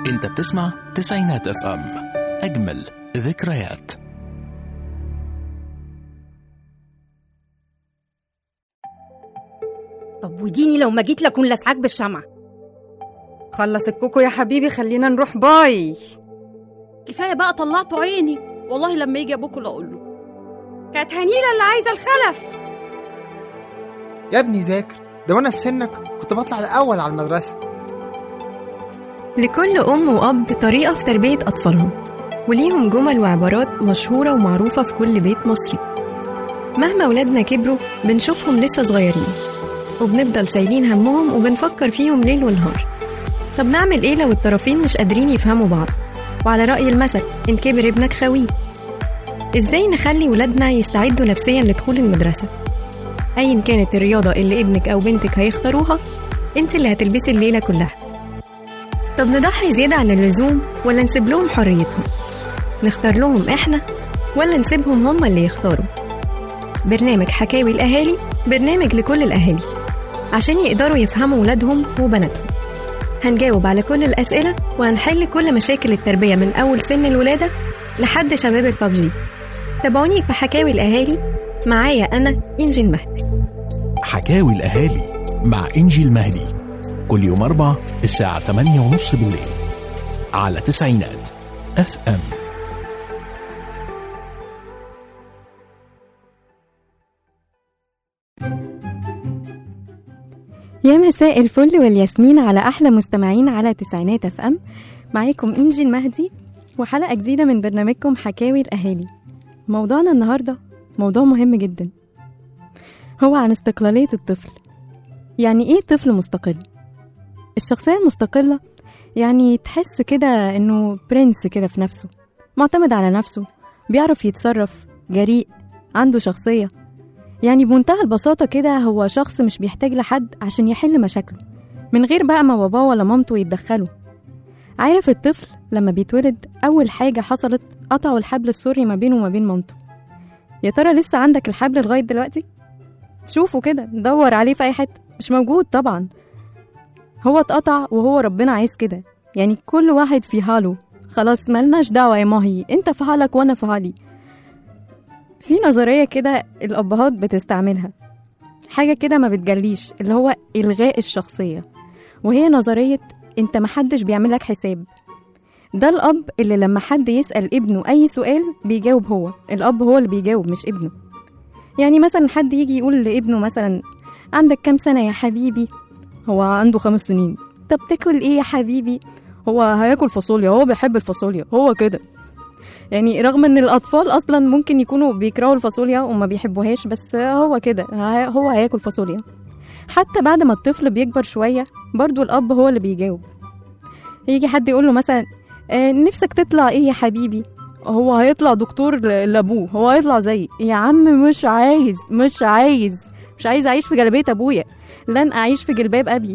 انت بتسمع تسعينات اف ام اجمل ذكريات طب وديني لو ما جيت لكون لسعاك بالشمعة خلص الكوكو يا حبيبي خلينا نروح باي كفايه بقى طلعتوا عيني والله لما يجي ابوكوا اقول له كانت هنيلة اللي عايزة الخلف يا ابني ذاكر ده وانا في سنك كنت بطلع الاول على المدرسه لكل أم وأب طريقة في تربية أطفالهم وليهم جمل وعبارات مشهورة ومعروفة في كل بيت مصري مهما ولادنا كبروا بنشوفهم لسه صغيرين وبنفضل شايلين همهم وبنفكر فيهم ليل ونهار طب نعمل إيه لو الطرفين مش قادرين يفهموا بعض وعلى رأي المثل إن كبر ابنك خويه إزاي نخلي ولادنا يستعدوا نفسيا لدخول المدرسة أيا كانت الرياضة اللي ابنك أو بنتك هيختاروها انت اللي هتلبسي الليلة كلها طب نضحي زيادة عن اللزوم ولا نسيب لهم حريتهم نختار لهم احنا ولا نسيبهم هم اللي يختاروا برنامج حكاوي الأهالي برنامج لكل الأهالي عشان يقدروا يفهموا ولادهم وبناتهم هنجاوب على كل الأسئلة وهنحل كل مشاكل التربية من أول سن الولادة لحد شباب البابجي تابعوني في حكاوي الأهالي معايا أنا إنجي المهدي حكاوي الاهالي مع انجي المهدي كل يوم اربع الساعه 8 ونص بالليل على تسعينات اف ام يا مساء الفل والياسمين على احلى مستمعين على تسعينات اف ام معاكم انجي المهدي وحلقه جديده من برنامجكم حكاوي الاهالي موضوعنا النهارده موضوع مهم جدا هو عن استقلاليه الطفل يعني ايه طفل مستقل الشخصيه المستقله يعني تحس كده انه برنس كده في نفسه معتمد على نفسه بيعرف يتصرف جريء عنده شخصيه يعني بمنتهى البساطة كده هو شخص مش بيحتاج لحد عشان يحل مشاكله من غير بقى ما باباه ولا مامته يتدخلوا عارف الطفل لما بيتولد أول حاجة حصلت قطعوا الحبل السري ما بينه وما بين مامته يا ترى لسه عندك الحبل لغاية دلوقتي؟ شوفوا كده دور عليه في أي حتة مش موجود طبعا هو اتقطع وهو ربنا عايز كده يعني كل واحد في حاله خلاص ملناش دعوة يا ماهي انت في حالك وانا في حالي في نظرية كده الأبهات بتستعملها حاجة كده ما بتجليش اللي هو إلغاء الشخصية وهي نظرية أنت محدش بيعملك حساب ده الأب اللي لما حد يسأل ابنه أي سؤال بيجاوب هو الأب هو اللي بيجاوب مش ابنه يعني مثلا حد يجي يقول لابنه مثلا عندك كام سنة يا حبيبي هو عنده خمس سنين طب تاكل ايه يا حبيبي هو هياكل فاصوليا هو بيحب الفاصوليا هو كده يعني رغم ان الاطفال اصلا ممكن يكونوا بيكرهوا الفاصوليا وما بيحبوهاش بس هو كده ه- هو هياكل فاصوليا حتى بعد ما الطفل بيكبر شويه برضو الاب هو اللي بيجاوب يجي حد يقول له مثلا آه، نفسك تطلع ايه يا حبيبي هو هيطلع دكتور ل- لابوه هو هيطلع زيي يا عم مش عايز مش عايز مش عايز اعيش في جلابيه ابويا لن اعيش في جلباب ابي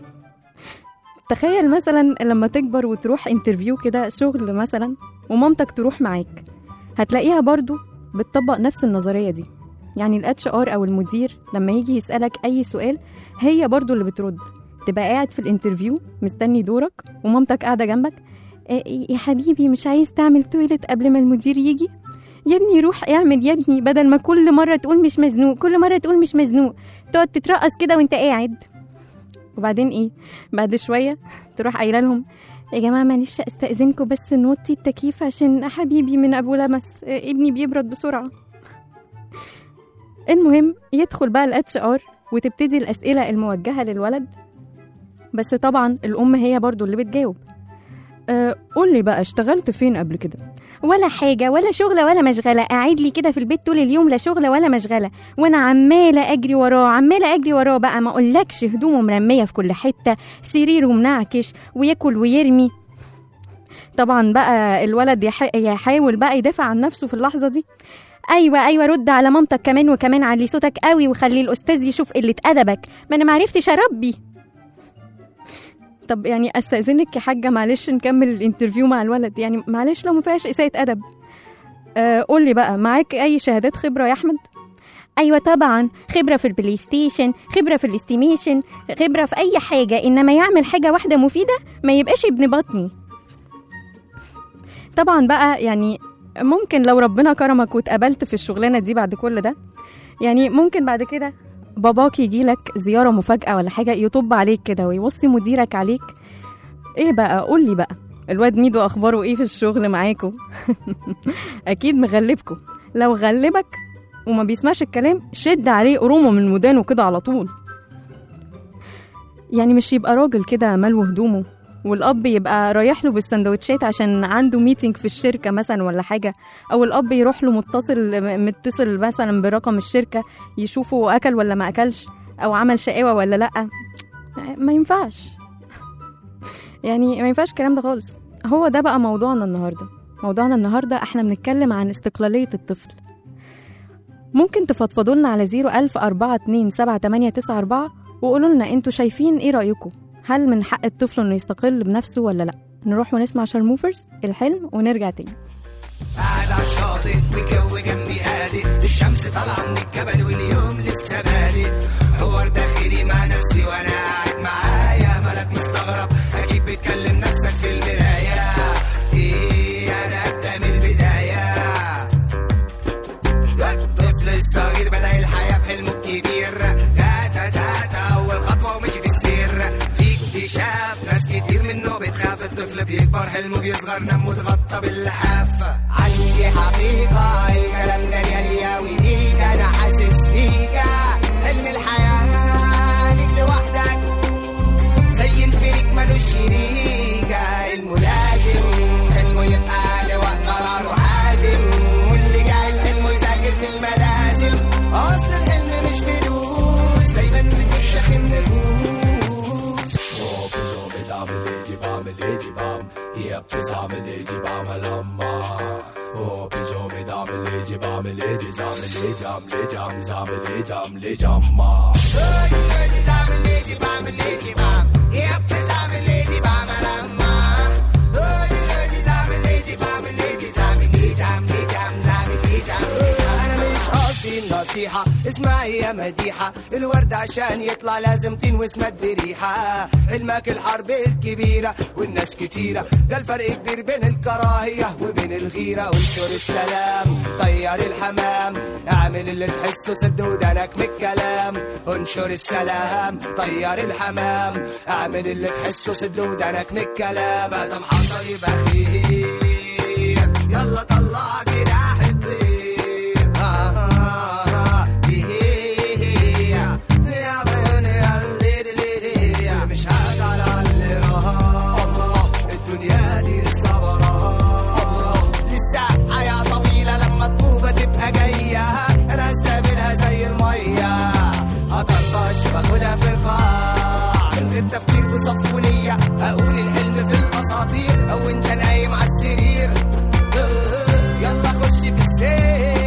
تخيل مثلا لما تكبر وتروح انترفيو كده شغل مثلا ومامتك تروح معاك هتلاقيها برضو بتطبق نفس النظرية دي يعني الاتش ار او المدير لما يجي يسألك اي سؤال هي برضو اللي بترد تبقى قاعد في الانترفيو مستني دورك ومامتك قاعدة جنبك "إيه يا حبيبي مش عايز تعمل تويلت قبل ما المدير يجي يا ابني روح اعمل يا ابني بدل ما كل مرة تقول مش مزنوق كل مرة تقول مش مزنوق تقعد تترقص كده وانت قاعد وبعدين ايه بعد شوية تروح قايله لهم يا جماعة معلش استأذنكم بس نوطي التكييف عشان حبيبي من أبو لمس آه، ابني بيبرد بسرعة المهم يدخل بقى الاتش ار وتبتدي الأسئلة الموجهة للولد بس طبعا الأم هي برضو اللي بتجاوب أه قول لي بقى اشتغلت فين قبل كده ولا حاجة ولا شغلة ولا مشغلة قاعد لي كده في البيت طول اليوم لا شغلة ولا مشغلة وانا عمالة اجري وراه عمالة اجري وراه بقى ما اقولكش هدومه مرمية في كل حتة سريره منعكش وياكل ويرمي طبعا بقى الولد يح- يحاول بقى يدافع عن نفسه في اللحظة دي ايوه ايوه رد على مامتك كمان وكمان علي صوتك قوي وخلي الاستاذ يشوف قله ادبك ما انا معرفتش اربي طب يعني استاذنك يا حاجه معلش نكمل الانترفيو مع الولد يعني معلش لو ما فيهاش اساءه ادب آه قول لي بقى معاك اي شهادات خبره يا احمد ايوه طبعا خبره في البلاي ستيشن خبره في الاستيميشن خبره في اي حاجه انما يعمل حاجه واحده مفيده ما يبقاش ابن بطني طبعا بقى يعني ممكن لو ربنا كرمك واتقبلت في الشغلانه دي بعد كل ده يعني ممكن بعد كده باباك يجي لك زياره مفاجاه ولا حاجه يطب عليك كده ويوصي مديرك عليك ايه بقى قول لي بقى الواد ميدو اخباره ايه في الشغل معاكم اكيد مغلبكم لو غلبك وما بيسمعش الكلام شد عليه قرومه من ودانه كده على طول يعني مش يبقى راجل كده ملو هدومه والاب يبقى رايح له بالسندوتشات عشان عنده ميتنج في الشركه مثلا ولا حاجه او الاب يروح له متصل متصل مثلا برقم الشركه يشوفه اكل ولا ما اكلش او عمل شقاوه ولا لا ما ينفعش يعني ما ينفعش الكلام ده خالص هو ده بقى موضوعنا النهارده موضوعنا النهارده احنا بنتكلم عن استقلاليه الطفل ممكن تفضفضوا لنا على 01000 427 وقولوا لنا انتوا شايفين ايه رايكم هل من حق الطفل انه يستقل بنفسه ولا لا نروح ونسمع شرموفرز الحلم ونرجع تاني قاعد على الشاطئ والجو جنبي هادئ الشمس طالعه من الجبل واليوم لسه بادئ حوار داخلي مع نفسي وانا قاعد معايا مالك مستغرب اكيد بتكلم نفسك في المرايه ايه انا ابدا من البدايه الطفل الصغير بدا الحياه بحلمه الكبير تاتا تاتا اول خطوه ومشي في السير في اكتشاف ناس كتير منه بتخاف الطفل بيكبر حلمه بيصغر نمه اتغطى باللحاف عندي حقيقه الكلام ده ريالي وليك انا حاسس بيك حلم الحياه ليك لوحدك زي الفريق ملوش شريكة الملازم حلمه يبقى لوقت قراره حازم واللي جاي حلمه يذاكر في الملازم أصل الحلم مش فلوس دايما بتفشخ النفوس أنا مش قصدي النصيحة اسمعي يا مديحة الورد عشان يطلع لازم تنوس مد ريحة علمك الحرب الكبيرة والناس كتيرة ده الفرق كبير بين الكراهية وبين الغيرة انشر السلام طير الحمام اعمل اللي تحسه سد ودانك من الكلام انشر السلام طير الحمام اعمل اللي تحسه سد ودانك من الكلام ادم حصل يبقى خير يلا طلع جناح الطير آه آه آه إيه يا بني الليل مش هزعل اللي راح الدنيا دي لسه براها لسه حياة طويلة لما الطوبة تبقى جاية أنا استقبلها زي المية هطرطش باخدها في القاع من غير تفكير بصف ونية أقول الحلم في الأساطير أو أنت نايم على السرير يلا خش في السير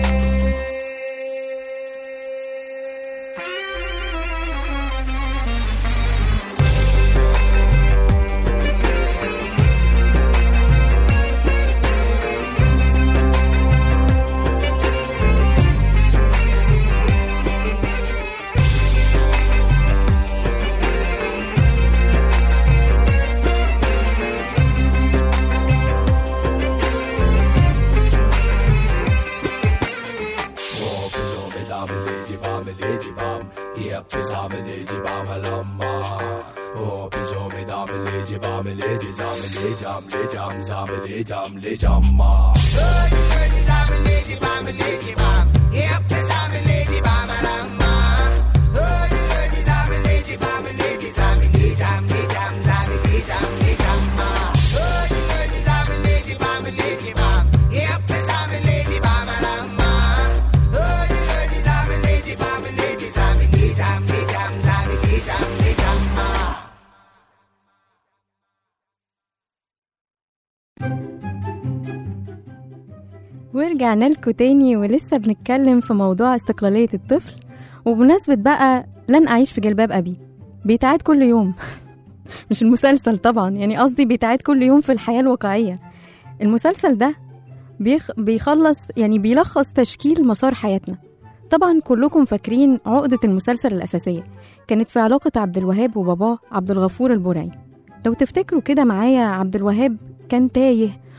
ورجعنا لكم تاني ولسه بنتكلم في موضوع استقلالية الطفل وبمناسبة بقى لن أعيش في جلباب أبي بيتعاد كل يوم مش المسلسل طبعا يعني قصدي بيتعاد كل يوم في الحياة الواقعية المسلسل ده بيخ بيخلص يعني بيلخص تشكيل مسار حياتنا طبعا كلكم فاكرين عقدة المسلسل الأساسية كانت في علاقة عبد الوهاب وباباه عبد الغفور البرعي لو تفتكروا كده معايا عبد الوهاب كان تايه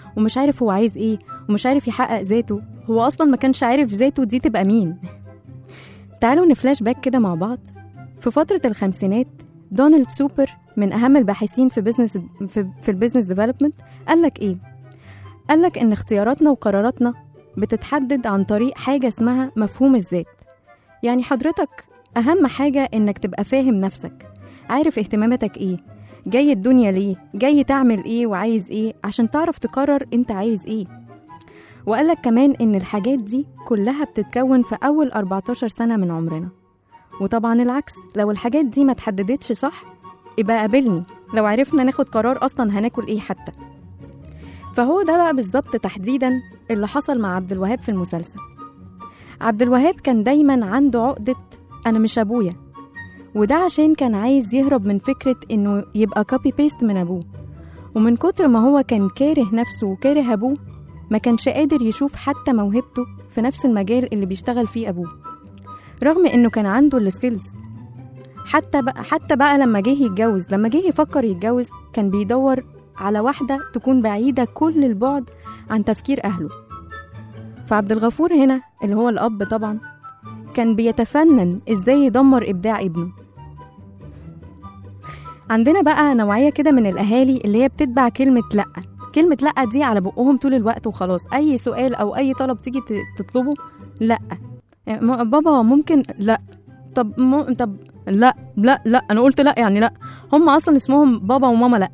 ومش عارف هو عايز ايه ومش عارف يحقق ذاته هو اصلا ما كانش عارف ذاته دي تبقى مين تعالوا نفلاش باك كده مع بعض في فترة الخمسينات دونالد سوبر من أهم الباحثين في بزنس في, في البيزنس ديفلوبمنت قال لك إيه؟ قال لك إن اختياراتنا وقراراتنا بتتحدد عن طريق حاجة اسمها مفهوم الذات يعني حضرتك أهم حاجة إنك تبقى فاهم نفسك عارف اهتماماتك إيه جاي الدنيا ليه جاي تعمل إيه وعايز إيه عشان تعرف تقرر أنت عايز إيه وقال لك كمان إن الحاجات دي كلها بتتكون في أول 14 سنة من عمرنا وطبعا العكس لو الحاجات دي ما تحددتش صح يبقى قابلني لو عرفنا ناخد قرار أصلا هناكل إيه حتى فهو ده بقى بالظبط تحديدا اللي حصل مع عبد الوهاب في المسلسل عبد الوهاب كان دايما عنده عقدة أنا مش أبويا وده عشان كان عايز يهرب من فكرة إنه يبقى كوبي بيست من أبوه ومن كتر ما هو كان كاره نفسه وكاره أبوه ما كانش قادر يشوف حتى موهبته في نفس المجال اللي بيشتغل فيه أبوه رغم إنه كان عنده السكيلز حتى بقى حتى بقى لما جه يتجوز لما جه يفكر يتجوز كان بيدور على واحدة تكون بعيدة كل البعد عن تفكير أهله فعبد الغفور هنا اللي هو الأب طبعا كان بيتفنن إزاي يدمر إبداع ابنه عندنا بقى نوعية كده من الأهالي اللي هي بتتبع كلمة لأ كلمة لأ دي على بقهم طول الوقت وخلاص أي سؤال أو أي طلب تيجي ت- تطلبه لأ م- بابا ممكن لأ طب م... طب لا لا لا أنا قلت لأ يعني لأ هم أصلا اسمهم بابا وماما لأ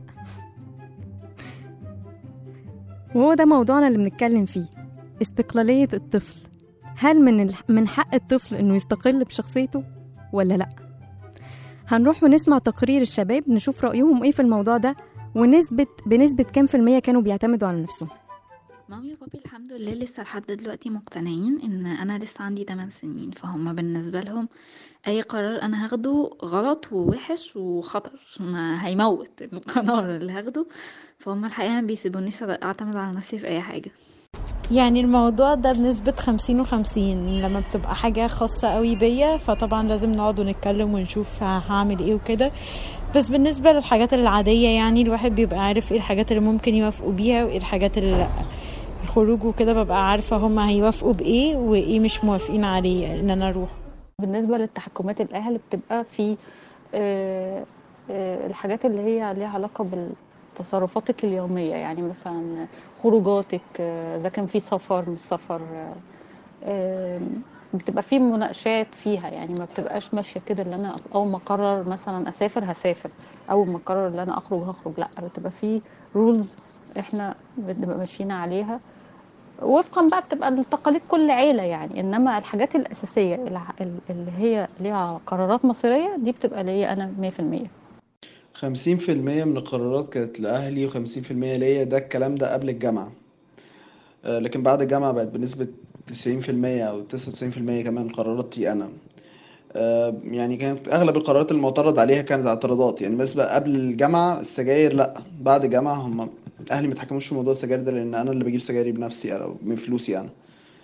وهو ده موضوعنا اللي بنتكلم فيه استقلالية الطفل هل من ال... من حق الطفل إنه يستقل بشخصيته ولا لأ؟ هنروح ونسمع تقرير الشباب نشوف رأيهم إيه في الموضوع ده ونسبة بنسبة كام في المية كانوا بيعتمدوا على نفسهم مامي وبابي الحمد لله لسه لحد دلوقتي مقتنعين ان انا لسه عندي 8 سنين فهم بالنسبه لهم اي قرار انا هاخده غلط ووحش وخطر ما هيموت القرار اللي هاخده فهم الحقيقه ما بيسيبونيش اعتمد على نفسي في اي حاجه يعني الموضوع ده بنسبة خمسين وخمسين لما بتبقى حاجة خاصة قوي بيا فطبعا لازم نقعد ونتكلم ونشوف هعمل ايه وكده بس بالنسبة للحاجات العادية يعني الواحد بيبقى عارف ايه الحاجات اللي ممكن يوافقوا بيها وايه الحاجات اللي لأ الخروج وكده ببقى عارفة هما هيوافقوا بايه وايه مش موافقين عليه ان انا اروح بالنسبة للتحكمات الأهل بتبقى في آه، آه، الحاجات اللي هي ليها علاقة بتصرفاتك اليومية يعني مثلا خروجاتك آه، إذا كان في سفر مش سفر آه، آه، بتبقى في مناقشات فيها يعني ما بتبقاش ماشية كده اللي أنا أول ما أقرر مثلا أسافر هسافر أول ما أقرر إن أنا أخرج هخرج لأ بتبقى في رولز إحنا بنبقى ماشيين عليها وفقا بقى بتبقى لتقاليد كل عيلة يعني إنما الحاجات الأساسية الع- اللي هي ليها قرارات مصيرية دي بتبقى ليا أنا مية في المية خمسين في المية من القرارات كانت لأهلي وخمسين في المية ليا ده الكلام ده قبل الجامعة آه، لكن بعد الجامعة بقت بنسبة تسعين في المية أو تسعة وتسعين في المية كمان قراراتي أنا آه، يعني كانت أغلب القرارات المعترض عليها كانت اعتراضات يعني بالنسبة قبل الجامعة السجاير لأ بعد الجامعة هم أهلي متحكموش في موضوع السجاير ده لأن أنا اللي بجيب سجايري بنفسي أو من فلوسي أنا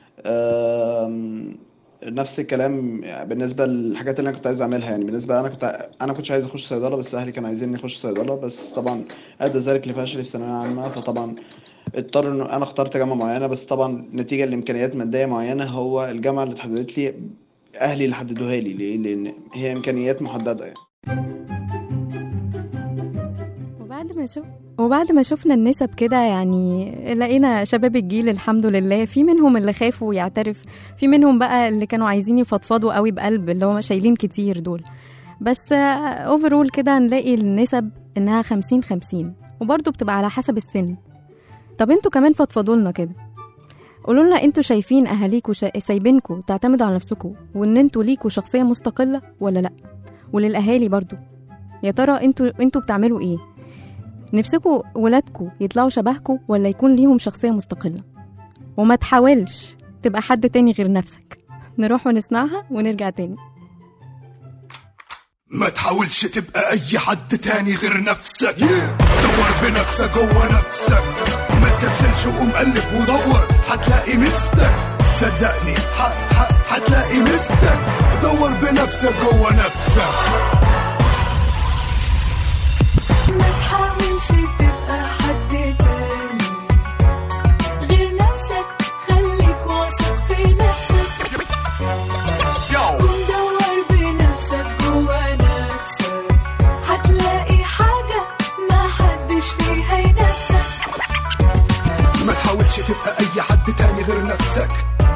آم، نفس الكلام بالنسبه للحاجات اللي انا كنت عايز اعملها يعني بالنسبه انا كنت انا كنتش عايز اخش صيدله بس اهلي كانوا عايزيني اخش صيدله بس طبعا ادى ذلك لفشلي في ثانويه عامه فطبعا اضطر انه انا اخترت جامعه معينه بس طبعا نتيجه لامكانيات ماديه معينه هو الجامعه اللي اتحددت لي اهلي اللي حددوها لي ليه لان هي امكانيات محدده يعني وبعد ما شوف وبعد ما شفنا النسب كده يعني لقينا شباب الجيل الحمد لله في منهم اللي خافوا يعترف في منهم بقى اللي كانوا عايزين يفضفضوا قوي بقلب اللي هم شايلين كتير دول بس اوفرول كده نلاقي النسب انها خمسين خمسين وبرضه بتبقى على حسب السن طب انتوا كمان فضفضوا لنا كده قولوا لنا انتوا شايفين اهاليكوا شا... سايبينكوا تعتمدوا على نفسكوا وان انتوا ليكوا شخصيه مستقله ولا لا وللاهالي برضو يا ترى انتوا انتوا بتعملوا ايه نفسكوا ولادكوا يطلعوا شبهكوا ولا يكون ليهم شخصيه مستقله وما تحاولش تبقى حد تاني غير نفسك نروح ونسمعها ونرجع تاني ما تحاولش تبقى اي حد تاني غير نفسك دور بنفسك جوه نفسك ما تكسلش وقوم قلب ودور هتلاقي مستك صدقني ح- ح- هتلاقي مستك دور بنفسك جوه نفسك ما تحاولش تبقى حد تاني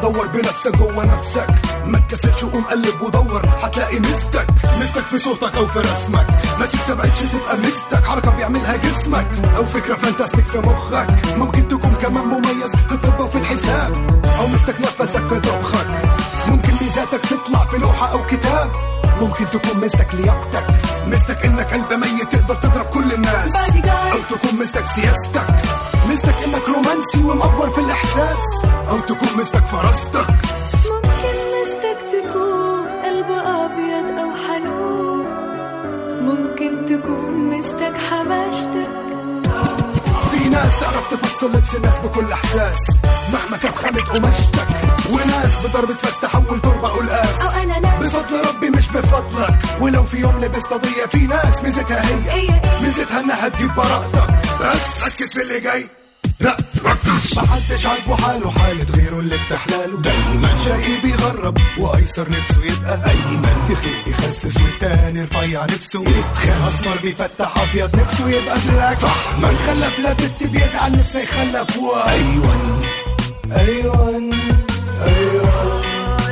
دور بنفسك جوه نفسك ما تكسلش وقوم قلب ودور هتلاقي مستك مستك في صوتك او في رسمك ما تستبعدش تبقى مستك حركه بيعملها جسمك او فكره فانتاستيك في مخك ممكن تكون كمان مميز في الطب وفي الحساب او مستك نفسك في طبخك ممكن ميزاتك تطلع في لوحه او كتاب ممكن تكون مستك لياقتك مستك انك قلب ميت تقدر تضرب كل الناس او تكون مستك سياستك مستك انك رومانسي ومأفور في الاحساس او تكون مستك فراستك ممكن مستك تكون قلب أبيض أو حنون ممكن تكون مستك حماشتك في ناس تعرف تفصل لبس الناس بكل احساس مهما كانت خامة قماشتك وناس بضربة فاس تحول تربة قلقاس أو أنا ناس بفضل ربي مش بفضلك ولو في يوم لبست قضية في ناس ميزتها هي هي إيه؟ ميزتها انها تجيب براءتك بس ركز في اللي جاي لا ركز محدش عاجبه حاله حالة غيره اللي بتحلاله دايما شقي بيغرب وايسر نفسه يبقى ايمن تخيل يخسس والتاني رفيع نفسه يتخان اسمر بيفتح ابيض نفسه يبقى بلاك صح من خلف لا بنت بيزعل نفسه يخلف و ايوان ايوان ايوان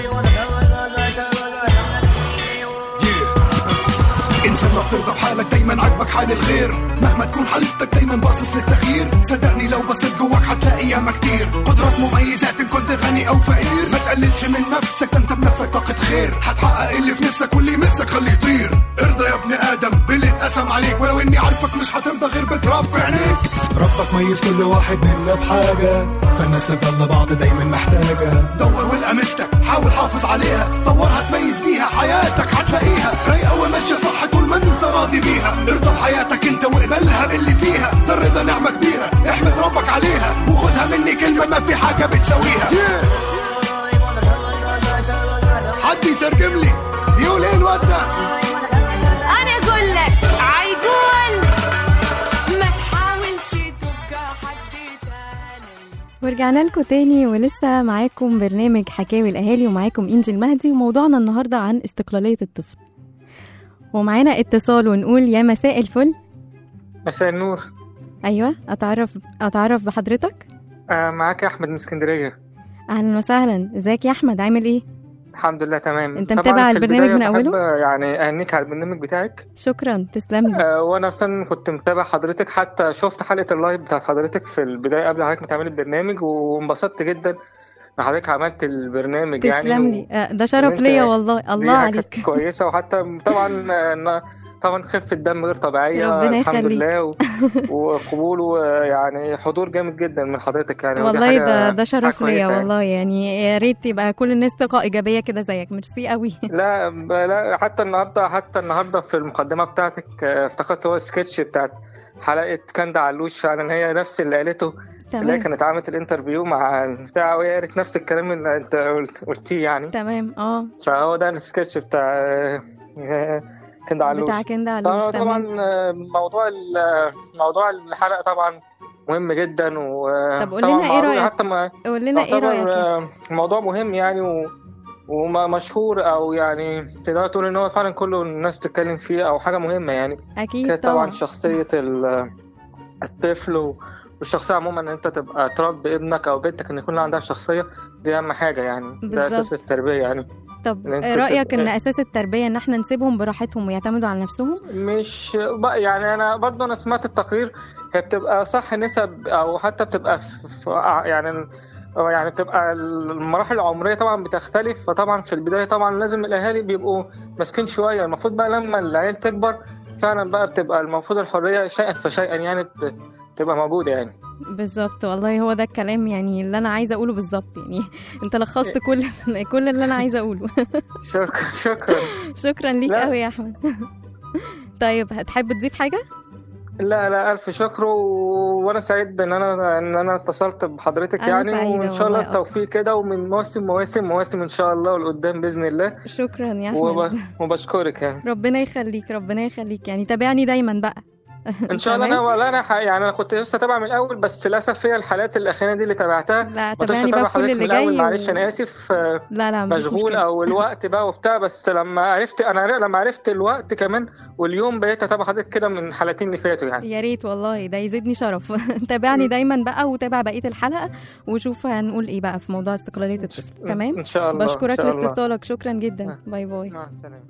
انسان ما بترضى بحالك دايما عاجبك حال الغير مهما تكون حالتك دايما باصص للتغيير صدقني لو بصيت جواك هتلاقي ياما كتير قدرات مميزات ان كنت غني او فقير ما تقللش من نفسك ده انت بنفسك طاقة خير هتحقق اللي في نفسك واللي يمسك خليه يطير ارضى يا ابن ادم باللي اتقسم عليك ولو اني عارفك مش هترضى غير بتراب في عينيك ربك ميز كل واحد منا بحاجة فالناس تضل بعض دايما محتاجة دور والقى مستك حاول حافظ عليها طورها تميز بيها حياتك هتلاقيها رايقة وماشية صح طول ما انت راضي بيها ارضى بحياتك انت واقبلها باللي فيها ده الرضا نعمة كبيرة احمد ربك عليها وخدها مني كلمة ما في حاجة بتساويها حد يترجم لي يقول ايه الواد ده أنا أقول لك عيقول ما تحاولش تبقى حد تاني ورجعنا لكم تاني ولسه معاكم برنامج حكاوي الأهالي ومعاكم إنجي المهدي وموضوعنا النهاردة عن استقلالية الطفل ومعانا اتصال ونقول يا مساء الفل مساء النور أيوة أتعرف أتعرف بحضرتك آه معاك احمد من اسكندريه أهلا وسهلا ازيك يا أحمد عامل إيه الحمد لله تمام أنت طبعاً متابع في البرنامج البداية من بحب أوله؟ يعني اهنيك على البرنامج بتاعك شكرا تسلم لي آه وانا اصلا كنت متابع حضرتك حتى شفت حلقه اللايف بتاعت حضرتك في البدايه قبل حضرتك ما تعمل البرنامج وانبسطت جدا ان حضرتك عملت البرنامج يعني تسلم و- لي آه، ده شرف وإنت- ليا والله دي الله حاجة عليك كويسه وحتى طبعا آه، طبعا خفه دم غير طبيعيه ربنا الحمد يخليك. لله و... وقبول ويعني حضور جامد جدا من حضرتك يعني ودي والله حاجة- ده ده حاجة شرف ليا كويسة يعني. والله يعني يا ريت يبقى كل الناس طاقة إيجابية كده زيك ميرسي قوي لا ب- لا حتى النهارده حتى النهارده في المقدمه بتاعتك آه، افتكرت هو السكتش بتاعت حلقه كندا علوش فعلا هي نفس اللي قالته اللي هي تمام كانت عملت الانترفيو مع البتاع وهي قالت نفس الكلام اللي انت قلت- قلتيه يعني تمام اه فهو ده السكتش بتاع آه، آه، كندا علوش بتاع كندا طبعا علوش طبعا تمام آه، موضوع ال- موضوع الحلقه طبعا مهم جدا طب قول وطبعا لنا ايه معروف رأيك حتى ما قول لنا ايه يعتبر رأيك آه، الموضوع مهم يعني و... ومشهور او يعني تقدر تقول ان هو فعلا كله الناس بتتكلم فيه او حاجه مهمه يعني اكيد كده طبعا طبعا شخصيه ال- الطفل و- والشخصيه عموما ان انت تبقى تربي ابنك او بنتك ان يكون عندها شخصيه دي اهم حاجه يعني ده اساس بالظبط. التربيه يعني طب إن أنت رأيك تبقى- ان اساس التربية ان احنا نسيبهم براحتهم ويعتمدوا على نفسهم مش بقى يعني انا برضو انا سمعت التقرير هي بتبقى صح نسب او حتى بتبقى في في- يعني أو يعني بتبقى المراحل العمريه طبعا بتختلف فطبعا في البدايه طبعا لازم الاهالي بيبقوا ماسكين شويه المفروض بقى لما العيال تكبر فعلا بقى بتبقى المفروض الحريه شيئا فشيئا يعني ب- بتبقى موجوده يعني بالظبط والله هو ده الكلام يعني اللي انا عايزه اقوله بالظبط يعني انت لخصت كل كل اللي انا عايزه اقوله شكرا شكرا شكرا ليك لا. قوي يا احمد طيب هتحب تضيف حاجه لا لا الف شكر و- وانا سعيد ان انا ان انا اتصلت بحضرتك أنا يعني سعيدة وان شاء الله والله التوفيق كده ومن مواسم مواسم مواسم ان شاء الله ولقدام باذن الله شكرا يا وب... احمد وبشكرك يعني ربنا يخليك ربنا يخليك يعني تابعني دايما بقى ان شاء الله تمام؟ انا ولا انا ح- يعني انا كنت لسه تابع من الاول بس للاسف هي الحالات الاخيره دي اللي تابعتها لا ما كنتش تابعني بقى اتابع في كل حضرتك اللي من الاول جاي معلش و- انا اسف آه، لا لا مفيش مشغول مشكلة. او الوقت بقى وبتاع بس لما عرفت انا عر- لما عرفت الوقت كمان واليوم بقيت اتابع حضرتك كده من الحلقتين اللي فاتوا يعني يا ريت والله ده يزيدني شرف تابعني دايما بقى وتابع بقيه الحلقه وشوف هنقول ايه بقى في موضوع استقلاليه الطفل تمام ان شاء الله إن بشكرك شاء الله. لاتصالك شكرا جدا باي باي مع السلامه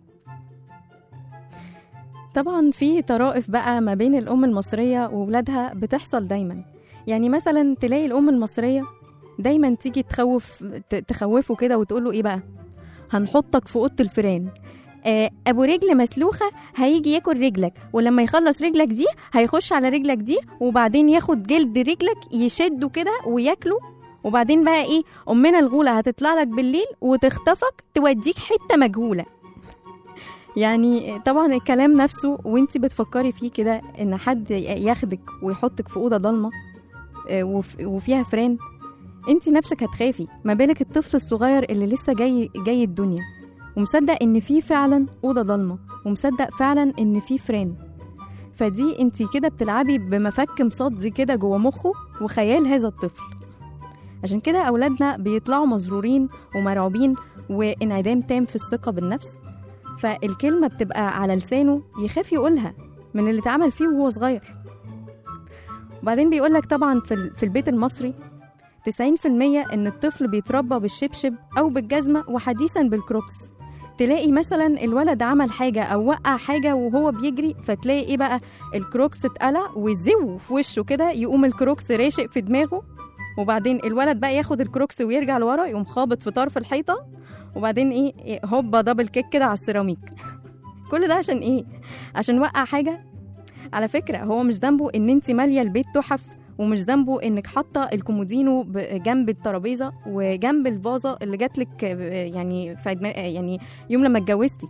طبعا في طرائف بقى ما بين الأم المصرية وولادها بتحصل دايما يعني مثلا تلاقي الأم المصرية دايما تيجي تخوف ت- تخوفه كده وتقول له ايه بقى هنحطك في اوضه الفيران آه، ابو رجل مسلوخه هيجي ياكل رجلك ولما يخلص رجلك دي هيخش على رجلك دي وبعدين ياخد جلد رجلك يشده كده وياكله وبعدين بقى ايه امنا الغوله هتطلع لك بالليل وتخطفك توديك حته مجهوله يعني طبعا الكلام نفسه وانت بتفكري فيه كده ان حد ياخدك ويحطك في اوضه ضلمه آه، وف- وفيها فران انت نفسك هتخافي ما بالك الطفل الصغير اللي لسه جاي جاي الدنيا ومصدق ان في فعلا اوضه ضلمه ومصدق فعلا ان في فران فدي انت كده بتلعبي بمفك مصدي كده جوه مخه وخيال هذا الطفل عشان كده اولادنا بيطلعوا مزرورين ومرعوبين وانعدام تام في الثقه بالنفس فالكلمه بتبقى على لسانه يخاف يقولها من اللي اتعمل فيه وهو صغير وبعدين بيقولك طبعا في, ال- في البيت المصري 90% ان الطفل بيتربى بالشبشب او بالجزمه وحديثا بالكروكس تلاقي مثلا الولد عمل حاجه او وقع حاجه وهو بيجري فتلاقي ايه بقى الكروكس اتقلع وزو في وشه كده يقوم الكروكس راشق في دماغه وبعدين الولد بقى ياخد الكروكس ويرجع لورا يقوم خابط في طرف الحيطه وبعدين ايه إيه، هوبا دبل كيك كده على السيراميك كل ده عشان ايه عشان وقع حاجه على فكره هو مش ذنبه ان انت ماليه البيت تحف ومش ذنبه انك حاطه الكومودينو ب- جنب الترابيزه وجنب الفازه اللي جات لك يعني في عيد مي- يعني يوم لما اتجوزتي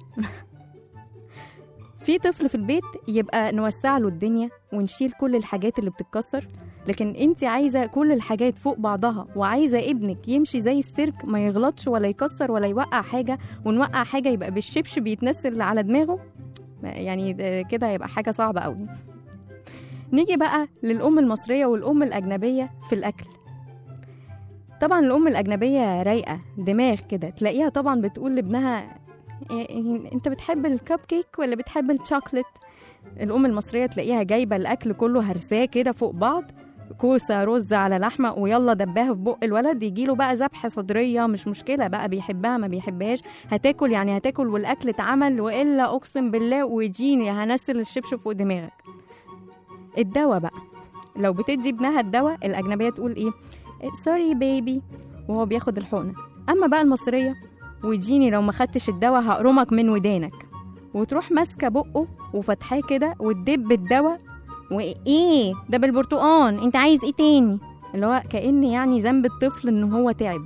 في طفل في البيت يبقى نوسع له الدنيا ونشيل كل الحاجات اللي بتتكسر لكن انت عايزه كل الحاجات فوق بعضها وعايزه ابنك يمشي زي السيرك ما يغلطش ولا يكسر ولا يوقع حاجه ونوقع حاجه يبقى بالشبشب يتنسل على دماغه يعني ده كده هيبقى حاجه صعبه قوي نيجي بقى للأم المصرية والأم الأجنبية في الأكل طبعا الأم الأجنبية رايقة دماغ كده تلاقيها طبعا بتقول لابنها إيه، انت بتحب الكب كيك ولا بتحب الشوكليت الأم المصرية تلاقيها جايبة الأكل كله هرساه كده فوق بعض كوسة رز على لحمة ويلا دباها في بق الولد يجيله بقى ذبحة صدرية مش مشكلة بقى بيحبها ما بيحبهاش هتاكل يعني هتاكل والأكل اتعمل وإلا أقسم بالله وجيني هنسل الشبشب فوق دماغك الدواء بقى لو بتدي ابنها الدواء الأجنبية تقول إيه سوري بيبي وهو بياخد الحقنة أما بقى المصرية وجيني لو ما خدتش الدواء هقرمك من ودانك وتروح ماسكة بقه وفتحاه كده وتدب الدواء وإيه ده بالبرتقان أنت عايز إيه تاني اللي هو كأن يعني ذنب الطفل إن هو تعب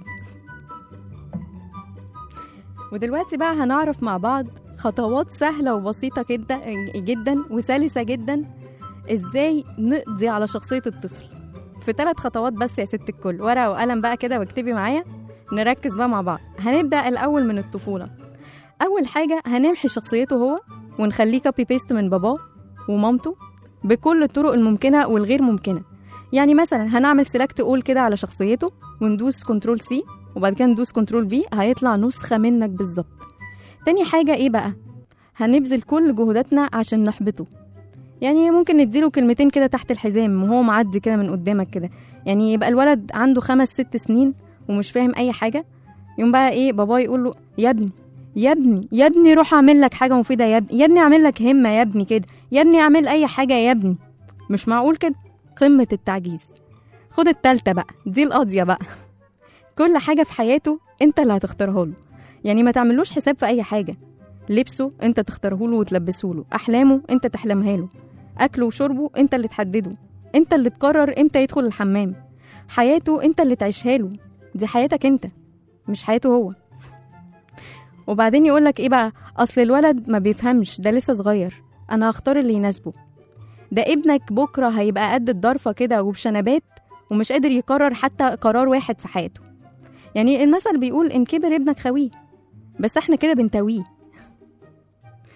ودلوقتي بقى هنعرف مع بعض خطوات سهلة وبسيطة جدا جدا وسلسة جدا ازاي نقضي على شخصية الطفل في ثلاث خطوات بس يا ست الكل ورقة وقلم بقى كده واكتبي معايا نركز بقى مع بعض هنبدأ الأول من الطفولة أول حاجة هنمحي شخصيته هو ونخليه كوبي بيست من باباه ومامته بكل الطرق الممكنة والغير ممكنة يعني مثلا هنعمل سيلكت اول كده على شخصيته وندوس كنترول سي وبعد كده ندوس كنترول في هيطلع نسخة منك بالظبط تاني حاجة ايه بقى هنبذل كل جهوداتنا عشان نحبطه يعني ممكن نديله كلمتين كده تحت الحزام وهو معدي كده من قدامك كده يعني يبقى الولد عنده خمس ست سنين ومش فاهم اي حاجة يوم بقى ايه باباه يقول له يا ابني يا ابني يا ابني روح اعمل لك حاجة مفيدة يا ابني يا ابني اعمل لك همة يا ابني كده يا ابني اعمل اي حاجة يا ابني مش معقول كده قمة التعجيز خد التالتة بقى دي القاضية بقى كل حاجة في حياته انت اللي هتختارها له يعني ما تعملوش حساب في اي حاجة لبسه انت تختاره له وتلبسه له احلامه انت تحلمها له اكله وشربه انت اللي تحدده انت اللي تقرر امتى يدخل الحمام حياته انت اللي تعيشها له دي حياتك انت مش حياته هو وبعدين يقولك ايه بقى اصل الولد ما بيفهمش ده لسه صغير انا هختار اللي يناسبه ده ابنك بكره هيبقى قد الضرفه كده وبشنبات ومش قادر يقرر حتى قرار واحد في حياته يعني المثل بيقول ان كبر ابنك خويه بس احنا كده بنتويه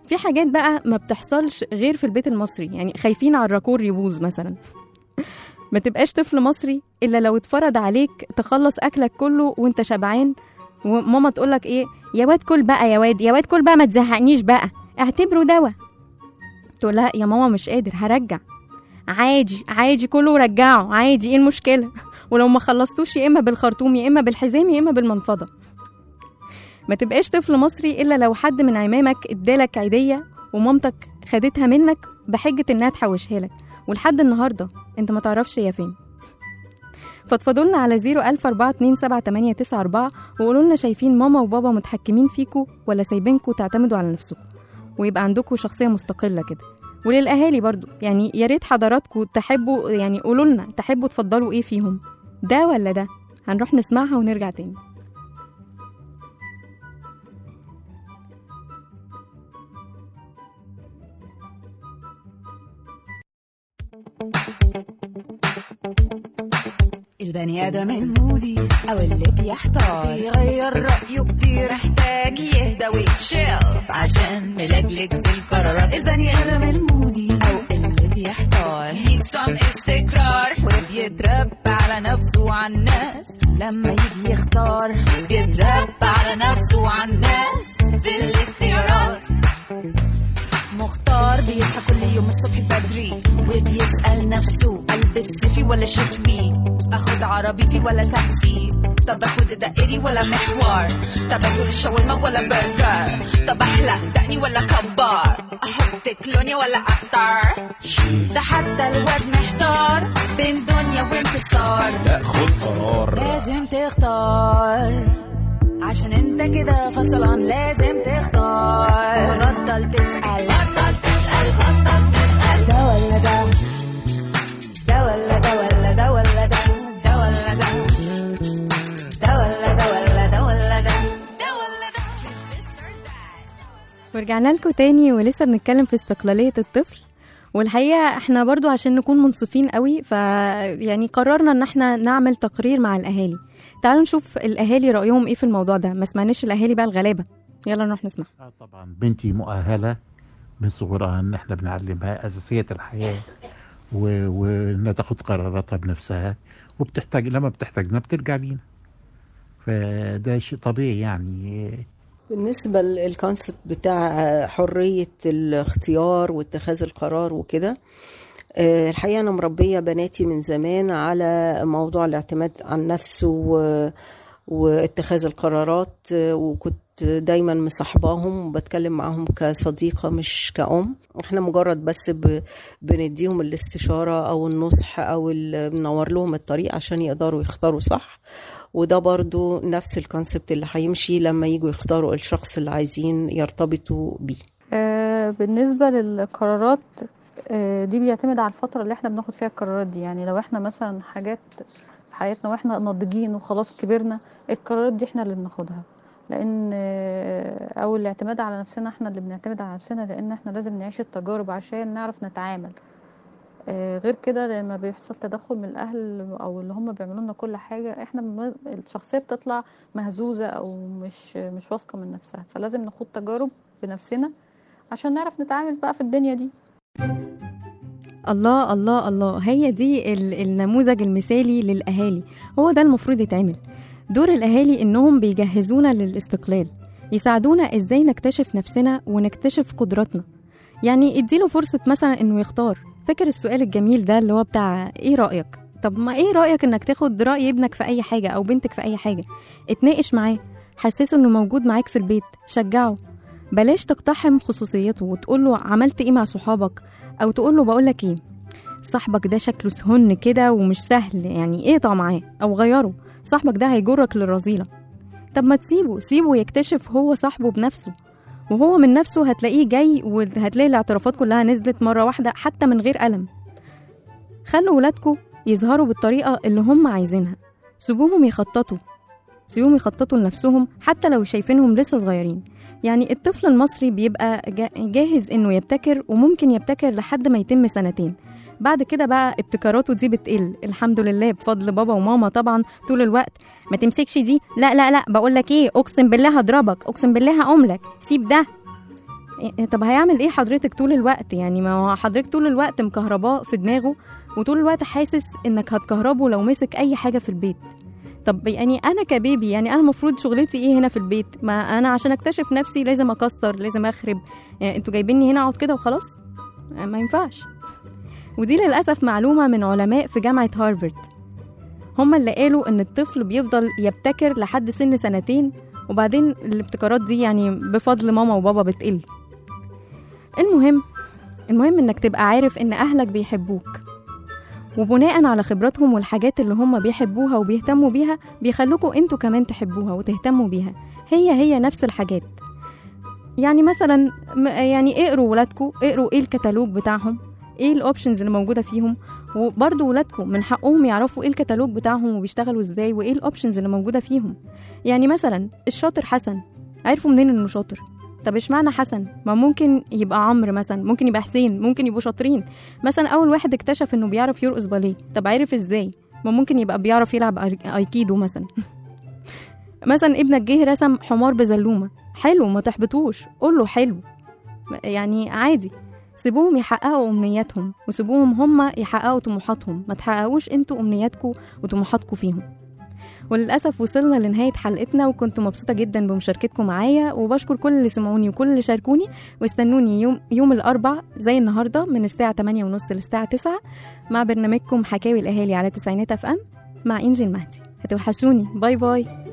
في حاجات بقى ما بتحصلش غير في البيت المصري يعني خايفين على الراكور يبوظ مثلا ما تبقاش طفل مصري الا لو اتفرض عليك تخلص اكلك كله وانت شبعان وماما تقولك ايه يا واد كل بقى يا واد يا واد كل بقى ما تزهقنيش بقى اعتبره دواء تقول لها يا ماما مش قادر هرجع عادي عادي كله رجعه عادي ايه المشكله ولو ما خلصتوش يا اما بالخرطوم يا اما بالحزام يا اما بالمنفضه ما تبقاش طفل مصري الا لو حد من عمامك ادالك عيديه ومامتك خدتها منك بحجه انها تحوشها لك ولحد النهارده انت ما تعرفش هي فين فاتفضلوا لنا على 004278994 وقولوا لنا شايفين ماما وبابا متحكمين فيكوا ولا سايبينكوا تعتمدوا على نفسكم ويبقى عندكم شخصيه مستقله كده وللاهالي برضو يعني يا ريت حضراتكم تحبوا يعني قولوا لنا تحبوا تفضلوا ايه فيهم ده ولا ده هنروح نسمعها ونرجع تاني البني آدم المودي أو اللي بيحتار بيغير رأيه كتير محتاج يهدى ويتشيل عشان ملجلج في القرارات البني آدم المودي أو اللي بيحتار need some استقرار وبيتربى على نفسه وعلى الناس لما يجي يختار بيتربى على نفسه وعلى الناس في الاختيارات مختار بيصحى كل يوم الصبح بدري وبيسأل نفسه ألبس صيفي ولا شتوي أخد عربيتي ولا تاكسي طب أخد دائري ولا محور طب أخد الشاورما ولا برجر طب أحلق دقني ولا كبار أحط كلونيا ولا أختار ده حتى الواد محتار بين دنيا وانتصار لا خد قرار لازم تختار عشان انت كده فصلان لازم تختار وبطل تسأل بطل تسأل بطل تسأل ده ولا ده ده ولا ده ولا ده ولا ده ده ولا ده ده ولا ده ولا ده ولا ده ده ولا ده ورجعنا لكم تاني ولسه بنتكلم في استقلالية الطفل والحقيقة احنا برضو عشان نكون منصفين قوي ف يعني قررنا ان احنا نعمل تقرير مع الاهالي تعالوا نشوف الاهالي رأيهم ايه في الموضوع ده ما سمعناش الاهالي بقى الغلابة يلا نروح نسمع طبعا بنتي مؤهلة من صغرها ان احنا بنعلمها اساسيات الحياة و- وانها تاخد قراراتها بنفسها وبتحتاج لما بتحتاجنا بترجع لينا فده شيء طبيعي يعني بالنسبة للكونسبت بتاع حرية الاختيار واتخاذ القرار وكده آه، الحقيقة أنا مربية بناتي من زمان على موضوع الاعتماد على النفس و... واتخاذ القرارات آه، وكنت دايما مصاحباهم وبتكلم معاهم كصديقة مش كأم احنا مجرد بس ب... بنديهم الاستشارة أو النصح أو ال... بنور لهم الطريق عشان يقدروا يختاروا صح وده برضو نفس الكونسبت اللي هيمشي لما يجوا يختاروا الشخص اللي عايزين يرتبطوا بيه آه، بالنسبة للقرارات آه، دي بيعتمد على الفترة اللي احنا بناخد فيها القرارات دي يعني لو احنا مثلا حاجات في حياتنا واحنا ناضجين وخلاص كبرنا القرارات دي احنا اللي بناخدها لان آه، او الاعتماد على نفسنا احنا اللي بنعتمد على نفسنا لان احنا لازم نعيش التجارب عشان نعرف نتعامل آه، غير كده لما بيحصل تدخل من الاهل او اللي هم بيعملوا لنا كل حاجه احنا بن- الشخصيه بتطلع مهزوزه او مش مش واثقه من نفسها فلازم نخوض تجارب بنفسنا عشان نعرف نتعامل بقى في الدنيا دي الله الله الله هي دي ال- النموذج المثالي للأهالي هو ده المفروض يتعمل دور الأهالي إنهم بيجهزونا للاستقلال يساعدونا إزاي نكتشف نفسنا ونكتشف قدراتنا يعني اديله فرصة مثلا إنه يختار فاكر السؤال الجميل ده اللي هو بتاع إيه رأيك طب ما إيه رأيك إنك تاخد رأي ابنك في أي حاجة أو بنتك في أي حاجة اتناقش معاه حسسه إنه موجود معاك في البيت شجعه بلاش تقتحم خصوصيته وتقول له عملت ايه مع صحابك او تقول له بقول لك ايه صاحبك ده شكله سهن كده ومش سهل يعني اقطع معاه او غيره صاحبك ده هيجرك للرذيله طب ما تسيبه سيبه يكتشف هو صاحبه بنفسه وهو من نفسه هتلاقيه جاي وهتلاقي الاعترافات كلها نزلت مرة واحدة حتى من غير ألم خلوا ولادكم يظهروا بالطريقة اللي هم عايزينها سيبوهم يخططوا سيبوهم يخططوا لنفسهم حتى لو شايفينهم لسه صغيرين يعني الطفل المصري بيبقى جا- جاهز انه يبتكر وممكن يبتكر لحد ما يتم سنتين بعد كده بقى ابتكاراته دي بتقل الحمد لله بفضل بابا وماما طبعا طول الوقت ما تمسكش دي لا لا لا بقول لك ايه اقسم بالله هضربك اقسم بالله هقوم لك سيب ده إيه، طب هيعمل ايه حضرتك طول الوقت يعني ما هو حضرتك طول الوقت مكهرباه في دماغه وطول الوقت حاسس انك هتكهربه لو مسك اي حاجه في البيت طب يعني انا كبيبي يعني انا المفروض شغلتي ايه هنا في البيت ما انا عشان اكتشف نفسي لازم اكسر لازم اخرب يعني انتوا جايبيني هنا اقعد كده وخلاص ما ينفعش ودي للاسف معلومه من علماء في جامعه هارفارد هما اللي قالوا ان الطفل بيفضل يبتكر لحد سن سنتين وبعدين الابتكارات دي يعني بفضل ماما وبابا بتقل المهم المهم انك تبقى عارف ان اهلك بيحبوك وبناء على خبراتهم والحاجات اللي هم بيحبوها وبيهتموا بيها بيخلوكوا انتوا كمان تحبوها وتهتموا بيها هي هي نفس الحاجات يعني مثلا م- يعني اقروا ولادكم اقروا ايه الكتالوج بتاعهم ايه الاوبشنز اللي موجوده فيهم وبرضه ولادكم من حقهم يعرفوا ايه الكتالوج بتاعهم وبيشتغلوا ازاي وايه الاوبشنز اللي موجوده فيهم يعني مثلا الشاطر حسن عرفوا منين انه شاطر طب اشمعنى حسن ما ممكن يبقى عمرو مثلا ممكن يبقى حسين ممكن يبقوا شاطرين مثلا اول واحد اكتشف انه بيعرف يرقص باليه طب عرف ازاي ما ممكن يبقى بيعرف يلعب أي- ايكيدو مثلا مثلا ابنك جه رسم حمار بزلومه حلو ما تحبطوش قول له حلو يعني عادي سيبوهم يحققوا امنياتهم وسيبوهم هم يحققوا طموحاتهم ما تحققوش انتوا امنياتكم وطموحاتكم فيهم وللأسف وصلنا لنهاية حلقتنا وكنت مبسوطة جدا بمشاركتكم معايا وبشكر كل اللي سمعوني وكل اللي شاركوني واستنوني يوم, يوم الأربع زي النهاردة من الساعة 8 ونص للساعة 9 مع برنامجكم حكاوي الأهالي على تسعينات أف أم مع إنجي المهدي هتوحشوني باي باي